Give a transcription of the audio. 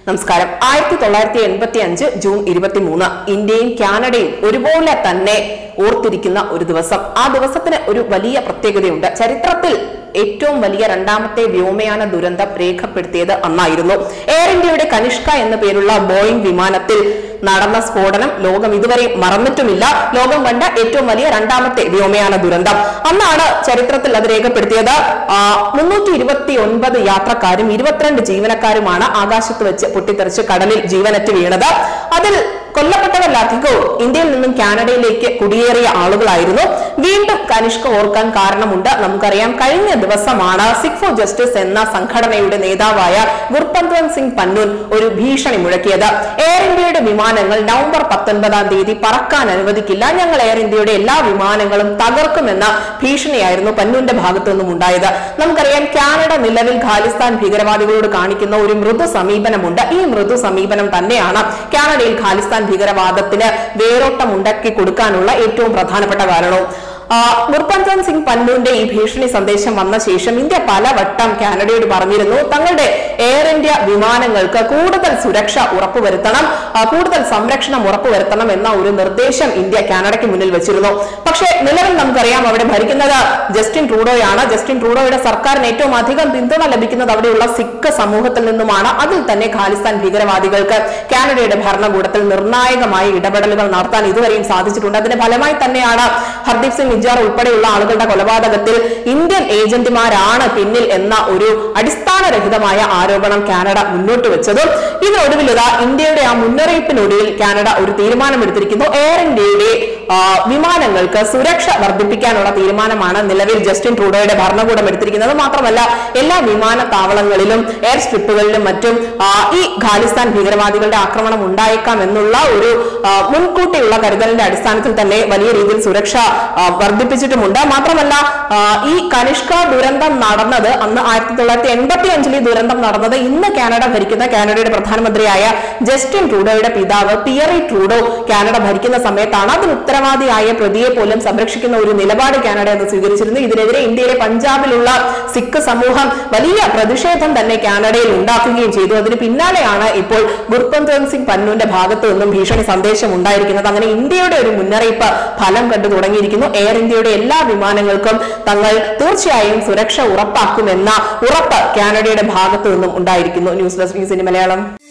നമസ്കാരം ആയിരത്തി തൊള്ളായിരത്തി എൺപത്തി അഞ്ച് ജൂൺ ഇരുപത്തി മൂന്ന് ഇന്ത്യയും കാനഡയും ഒരുപോലെ തന്നെ ഓർത്തിരിക്കുന്ന ഒരു ദിവസം ആ ദിവസത്തിന് ഒരു വലിയ പ്രത്യേകതയുണ്ട് ചരിത്രത്തിൽ ഏറ്റവും വലിയ രണ്ടാമത്തെ വ്യോമയാന ദുരന്തം രേഖപ്പെടുത്തിയത് അന്നായിരുന്നു എയർ ഇന്ത്യയുടെ കനിഷ്ക എന്ന പേരുള്ള ബോയിങ് വിമാനത്തിൽ നടന്ന സ്ഫോടനം ലോകം ഇതുവരെ മറന്നിട്ടുമില്ല ലോകം കണ്ട ഏറ്റവും വലിയ രണ്ടാമത്തെ വ്യോമയാന ദുരന്തം അന്നാണ് ചരിത്രത്തിൽ അത് രേഖപ്പെടുത്തിയത് മുന്നൂറ്റി ഇരുപത്തി ഒൻപത് യാത്രക്കാരും ഇരുപത്തിരണ്ട് ജീവനക്കാരുമാണ് ആകാശത്ത് വെച്ച് പൊട്ടിത്തെറിച്ച് കടലിൽ ജീവനറ്റ് വീണത് അതിൽ കൊല്ലപ്പെട്ടവരിലധികവും ഇന്ത്യയിൽ നിന്നും കാനഡയിലേക്ക് കുടിയേറിയ ആളുകളായിരുന്നു വീണ്ടും കനിഷ്ക ഓർക്കാൻ കാരണമുണ്ട് നമുക്കറിയാം കഴിഞ്ഞ ദിവസമാണ് സിഖ് ഫോർ ജസ്റ്റിസ് എന്ന സംഘടനയുടെ നേതാവായ ഗുർപന്ത്രൻ സിംഗ് പന്നൂൻ ഒരു ഭീഷണി മുഴക്കിയത് എയർ ഇന്ത്യയുടെ വിമാനങ്ങൾ നവംബർ പത്തൊൻപതാം തീയതി പറക്കാൻ അനുവദിക്കില്ല ഞങ്ങൾ എയർ ഇന്ത്യയുടെ എല്ലാ വിമാനങ്ങളും തകർക്കുമെന്ന ഭീഷണിയായിരുന്നു പന്നൂന്റെ ഭാഗത്തു നിന്നും ഉണ്ടായത് നമുക്കറിയാം കാനഡ നിലവിൽ ഖാലിസ്ഥാൻ ഭീകരവാദികളോട് കാണിക്കുന്ന ഒരു മൃദു സമീപനമുണ്ട് ഈ മൃദു സമീപനം തന്നെയാണ് കാനഡയിൽ ഖാലിസ്ഥാൻ ഭീകരവാദത്തിന് വേരോട്ടം ഉണ്ടാക്കി കൊടുക്കാനുള്ള ഏറ്റവും പ്രധാനപ്പെട്ട കാരണവും ഗുർപന്തൻ സിംഗ് പന്നൂന്റെ ഈ ഭീഷണി സന്ദേശം വന്ന ശേഷം ഇന്ത്യ പലവട്ടം കാനഡയോട് പറഞ്ഞിരുന്നു തങ്ങളുടെ എയർ ഇന്ത്യ വിമാനങ്ങൾക്ക് കൂടുതൽ സുരക്ഷ ഉറപ്പുവരുത്തണം ആ, കൂടുതൽ സംരക്ഷണം ഉറപ്പുവരുത്തണം എന്ന ഒരു നിർദ്ദേശം ഇന്ത്യ കാനഡയ്ക്ക് മുന്നിൽ വെച്ചിരുന്നു പക്ഷേ നിലവിൽ നമുക്കറിയാം അവിടെ ഭരിക്കുന്നത് ജസ്റ്റിൻ ട്രൂഡോയാണ് ജസ്റ്റിൻ ട്രൂഡോയുടെ സർക്കാരിന് ഏറ്റവും അധികം പിന്തുണ ലഭിക്കുന്നത് അവിടെയുള്ള സിഖ് സമൂഹത്തിൽ നിന്നുമാണ് അതിൽ തന്നെ ഖാലിസ്ഥാൻ ഭീകരവാദികൾക്ക് കാനഡയുടെ ഭരണകൂടത്തിൽ നിർണായകമായ ഇടപെടലുകൾ നടത്താൻ ഇതുവരെയും സാധിച്ചിട്ടുണ്ട് അതിന്റെ ഫലമായി തന്നെയാണ് ഹർദീപ് സിംഗ് നിജാർ ഉൾപ്പെടെയുള്ള ആളുകളുടെ കൊലപാതകത്തിൽ ഇന്ത്യൻ ഏജന്റുമാരാണ് പിന്നിൽ എന്ന ഒരു അടിസ്ഥാനരഹിതമായ ആരോപണം കാനഡ മുന്നോട്ട് വെച്ചതും ഇതിനൊടുവിൽ ഇതാ ഇന്ത്യയുടെ ആ മുന്നറിയിപ്പിനൊടുവിൽ കാനഡ ഒരു തീരുമാനമെടുത്തിരിക്കുന്നു എയർ ഇന്ത്യയുടെ ആ, വിമാനങ്ങൾക്ക് സുരക്ഷ വർദ്ധിപ്പിക്കാനുള്ള തീരുമാനമാണ് നിലവിൽ ജസ്റ്റിൻ ട്രൂഡോയുടെ ഭരണകൂടം എടുത്തിരിക്കുന്നത് മാത്രമല്ല എല്ലാ വിമാനത്താവളങ്ങളിലും എയർ സ്ട്രിപ്പുകളിലും മറ്റും ആ, ഈ ഖാലിസ്ഥാൻ ഭീകരവാദികളുടെ ആക്രമണം ഉണ്ടായേക്കാം എന്നുള്ള ഒരു ആ, മുൻകൂട്ടിയുള്ള കരുതലിന്റെ അടിസ്ഥാനത്തിൽ തന്നെ വലിയ രീതിയിൽ സുരക്ഷ ആ, വർദ്ധിപ്പിച്ചിട്ടുമുണ്ട് മാത്രമല്ല ആ, ഈ കനിഷ്ക ദുരന്തം നടന്നത് അന്ന് ആയിരത്തി തൊള്ളായിരത്തി എൺപത്തി അഞ്ചിൽ ഈ ദുരന്തം നടന്നത് ഇന്ന് കാനഡ ഭരിക്കുന്ന കാനഡയുടെ പ്രധാനമന്ത്രിയായ ജസ്റ്റിൻ ട്രൂഡോയുടെ പിതാവ് പിയറി ട്രൂഡോ കാനഡ ഭരിക്കുന്ന സമയത്താണ് അതിന് ഉത്തരവാദിയായ പ്രതിയെ പോലും സംരക്ഷിക്കുന്ന ഒരു നിലപാട് കാനഡ എന്ന് സ്വീകരിച്ചിരുന്നു ഇതിനെതിരെ ഇന്ത്യയിലെ പഞ്ചാബിലുള്ള സിഖ് സമൂഹം വലിയ പ്രതിഷേധം തന്നെ കാനഡയിൽ ഉണ്ടാക്കുകയും ചെയ്തു അതിന് പിന്നാലെയാണ് ഇപ്പോൾ ഗുർപന്തൻ സിംഗ് പന്നുവിന്റെ ഭാഗത്തു നിന്നും ഭീഷണി സന്ദേശം ഉണ്ടായിരിക്കുന്നത് അങ്ങനെ ഇന്ത്യയുടെ ഒരു മുന്നറിയിപ്പ് ഫലം കണ്ടു തുടങ്ങിയിരിക്കുന്നു എയർ ഇന്ത്യയുടെ എല്ലാ വിമാനങ്ങൾക്കും തങ്ങൾ തീർച്ചയായും സുരക്ഷ ഉറപ്പാക്കുമെന്ന ഉറപ്പ് കാനഡയുടെ ഭാഗത്തു നിന്നും ഉണ്ടായിരിക്കുന്നു ന്യൂസ് ഡെസ്ക് ന്യൂസിന്റെ മലയാളം